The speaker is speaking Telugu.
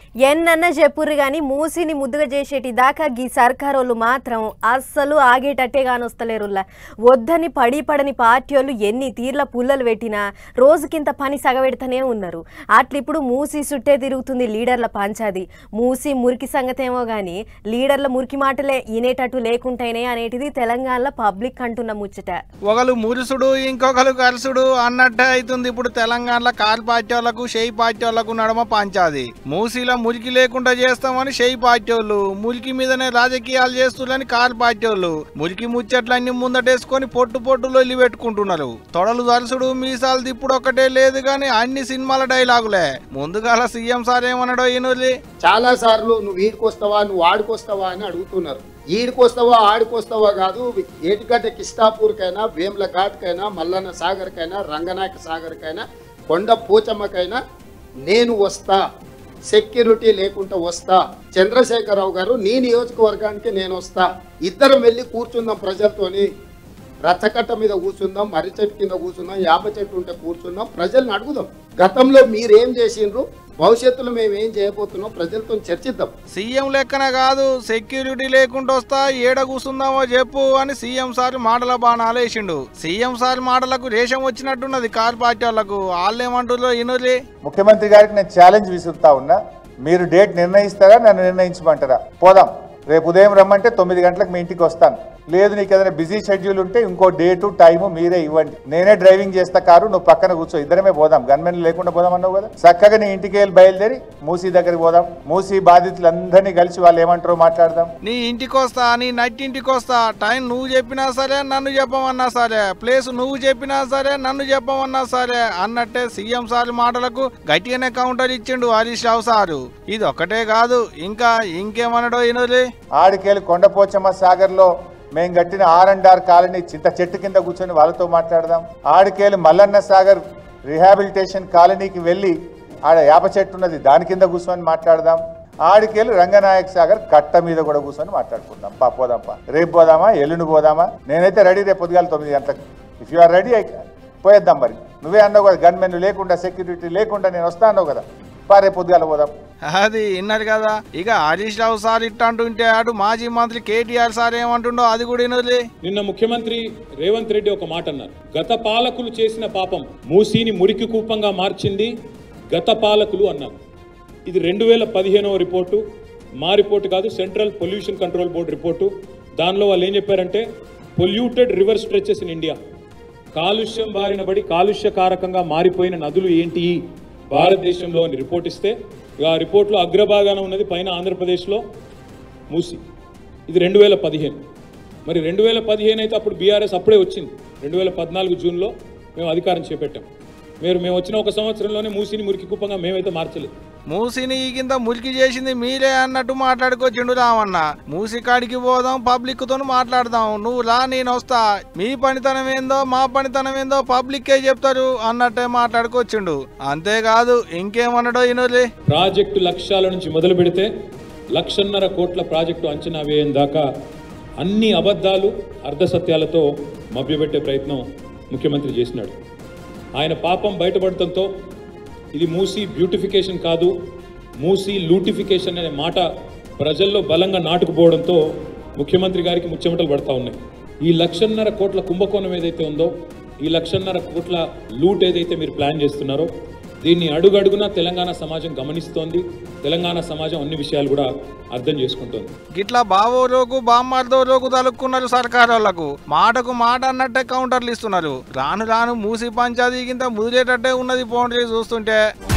ఎన్నన్న చెప్పుర్రు గాని మూసిని ముద్దుగా చేసేటి దాకా గీ సర్కారోళ్ళు మాత్రం అస్సలు ఆగేటట్టే కానొస్తలేరుల్లా వద్దని పడి పడని పార్టీలు ఎన్ని తీర్ల పుల్లలు పెట్టినా రోజుకింత పని సగబెడతానే ఉన్నారు అట్లిప్పుడు మూసి సుట్టే తిరుగుతుంది లీడర్ల పంచాది మూసి మురికి సంగతేమో గాని లీడర్ల మురికి మాటలే వినేటట్టు లేకుంటేనే అనేటిది తెలంగాణలో పబ్లిక్ అంటున్న ముచ్చట ఒకరు మురుసుడు ఇంకొకరు కరుసుడు అన్నట్టే అవుతుంది ఇప్పుడు తెలంగాణలో కాల్ పార్టీ వాళ్ళకు షెయి పార్టీ వాళ్ళకు నడమ పంచాది మూసీలో మురికి లేకుండా చేస్తామని షెయి పార్టీ వాళ్ళు మురికి మీదనే రాజకీయాలు చేస్తున్నారని కాల్ పార్టీ వాళ్ళు మురికి ముచ్చట్లన్నీ ముందటేసుకొని పొట్టు పొట్టు లొల్లి పెట్టుకుంటున్నారు తొడలు దరుసుడు మీసాలు తిప్పుడు ఒక్కటే లేదు కానీ అన్ని సినిమాల డైలాగులే ముందుగాల సీఎం సార్ ఏమన్నాడో ఈయనోళ్ళి చాలా సార్లు నువ్వు ఈడికొస్తావా నువ్వు ఆడికొస్తావా అని అడుగుతున్నారు ఈడికొస్తావా ఆడికొస్తావా కాదు ఏటిగడ్డ కిష్టాపూర్కైనా వేముల ఘాట్కైనా మల్లన్న సాగర్కైనా రంగనాయక సాగర్కైనా కొండ పోచమ్మకైనా నేను వస్తా సెక్యూరిటీ లేకుండా వస్తా చంద్రశేఖరరావు గారు నీ నియోజకవర్గానికి నేను వస్తా ఇద్దరం వెళ్ళి కూర్చుందాం ప్రజలతోని రచ్చకట్ట మీద కూర్చుందాం మర్రి చెట్టు కింద కూర్చుందాం యాప చెట్టు ఉంటే కూర్చుందాం ప్రజల్ని అడుగుదాం గతంలో మీరేం చేసిండ్రు భవిష్యత్తులో మేము ఏం చేయబోతున్నాం ప్రజలతో చర్చిద్దాం సీఎం లెక్కన కాదు సెక్యూరిటీ లేకుండా వస్తా ఏడ కూసుందామో చెప్పు అని సీఎం సార్ మాటల బాణాలు వేసిండు సీఎం సార్ మాటలకు రేషం వచ్చినట్టున్నది కార్ పార్టీ వాళ్ళకు వాళ్ళేమంటుందో ఇనులే ముఖ్యమంత్రి గారికి నేను ఛాలెంజ్ విసురుతా ఉన్నా మీరు డేట్ నిర్ణయిస్తారా నన్ను నిర్ణయించమంటారా పోదాం రేపు ఉదయం రమ్మంటే తొమ్మిది గంటలకు మీ ఇంటికి వస్తాను లేదు నీకు ఏదైనా బిజీ షెడ్యూల్ ఉంటే ఇంకో డేటు టైము మీరే ఇవ్వండి నేనే డ్రైవింగ్ చేస్తా కారు నువ్వు పక్కన కూర్చో ఇద్దరమే పోదాం గన్మెన్ లేకుండా పోదాం అన్నావు కదా చక్కగా నీ ఇంటికి వెళ్ళి బయలుదేరి మూసీ దగ్గరికి పోదాం మూసీ బాధితులందరినీ కలిసి వాళ్ళు ఏమంటారో మాట్లాడదాం నీ ఇంటికి వస్తా నీ నట్టింటికి వస్తా టైం నువ్వు చెప్పినా సరే నన్ను చెప్పమన్నా సరే ప్లేస్ నువ్వు చెప్పినా సరే నన్ను చెప్పమన్నా సరే అన్నట్టే సీఎం సార్ మాటలకు గట్టిగానే కౌంటర్ ఇచ్చిండు హరీష్ రావు సారు ఇది ఒక్కటే కాదు ఇంకా ఇంకేమన్నాడో ఇనులే ఆడికేళ్ళు కొండపోచమ్మ సాగర్లో మేము కట్టిన ఆర్ అండ్ ఆర్ కాలనీ చింత చెట్టు కింద కూర్చొని వాళ్ళతో మాట్లాడదాం ఆడికేళ్ళు మల్లన్న సాగర్ రిహాబిలిటేషన్ కాలనీకి వెళ్ళి ఆడ యాప చెట్టు ఉన్నది దాని కింద కూర్చొని మాట్లాడదాం ఆడికేళ్ళు రంగనాయక్ సాగర్ కట్ట మీద కూడా కూర్చొని మాట్లాడుకుందాం పా పోదాం పా రేపు పోదామా ఎల్లుండి పోదామా నేనైతే రెడీ రేపు పొద్దుగాల తొమ్మిది గంటలకు ఇఫ్ యు ఆర్ రెడీ పోయేద్దాం మరి నువ్వే అన్నావు కదా గన్మెన్ లేకుండా సెక్యూరిటీ లేకుండా నేను వస్తా అన్నావు కదా పా రేపు పొద్దుగాల పోదాం అది విన్నారు కదా ఇక హరీష్ రావు సార్ ఇట్ట అంటుంటే అటు మాజీ మంత్రి కేటీఆర్ సార్ ఏమంటుండో అది కూడా వినులే నిన్న ముఖ్యమంత్రి రేవంత్ రెడ్డి ఒక మాట అన్నారు గత పాలకులు చేసిన పాపం మూసీని మురికి కూపంగా మార్చింది గత పాలకులు అన్నారు ఇది రెండు వేల పదిహేనవ రిపోర్టు మా రిపోర్టు కాదు central pollution control board report దానిలో వాళ్ళు ఏం చెప్పారంటే polluted river stretches in India కాలుష్యం బారిన పడి కాలుష్యకారకంగా మారిపోయిన నదులు ఏంటి భారతదేశంలో అని రిపోర్ట్ ఇస్తే ఇక ఆ రిపోర్ట్లో అగ్రభాగాన ఉన్నది పైన ఆంధ్రప్రదేశ్లో మూసి ఇది రెండు వేల పదిహేను మరి రెండు వేల పదిహేను అయితే అప్పుడు బీఆర్ఎస్ అప్పుడే వచ్చింది రెండు వేల పద్నాలుగు జూన్లో మేము అధికారం చేపట్టాం మీరు మేము వచ్చిన ఒక సంవత్సరంలోనే మూసిని మురికి కుప్పంగా మేమైతే మార్చలేదు మూసిని ఈ కింద మురికి చేసింది మీరే అన్నట్టు మాట్లాడుకొచ్చిండు రామన్న మూసి కాడికి పోదాం పబ్లిక్ తో మాట్లాడదాం నువ్వు రా నేను వస్తా మీ పనితనం ఏందో మా పనితనం ఏందో పబ్లిక్కే చెప్తారు అన్నట్టే మాట్లాడుకొచ్చిండు అంతేకాదు ఇంకేమన్నాడో ఇనులే ప్రాజెక్టు లక్ష్యాల నుంచి మొదలు పెడితే లక్షన్నర కోట్ల ప్రాజెక్టు అంచనా వేయం దాకా అన్ని అబద్ధాలు అర్ధసత్యాలతో మభ్యపెట్టే ప్రయత్నం ముఖ్యమంత్రి చేసినాడు ఆయన పాపం బయటపడటంతో ఇది మూసి బ్యూటిఫికేషన్ కాదు మూసి లూటిఫికేషన్ అనే మాట ప్రజల్లో బలంగా నాటుకుపోవడంతో ముఖ్యమంత్రి గారికి ముచ్చెమటలు పడతా ఉన్నాయి ఈ లక్షన్నర కోట్ల కుంభకోణం ఏదైతే ఉందో ఈ లక్షన్నర కోట్ల లూట్ ఏదైతే మీరు ప్లాన్ చేస్తున్నారో దీన్ని అడుగడుగునా తెలంగాణ సమాజం గమనిస్తోంది తెలంగాణ సమాజం అన్ని విషయాలు కూడా అర్థం చేసుకుంటోంది గిట్లా బావోలోకు బామ్మార్దోలోకు తలుక్కున్నారు సర్కార్ వాళ్ళకు మాటకు మాట అన్నట్టే కౌంటర్లు ఇస్తున్నారు రాను రాను మూసి పంచాయతీ కింద ముదిరేటట్టే ఉన్నది పోండి చూస్తుంటే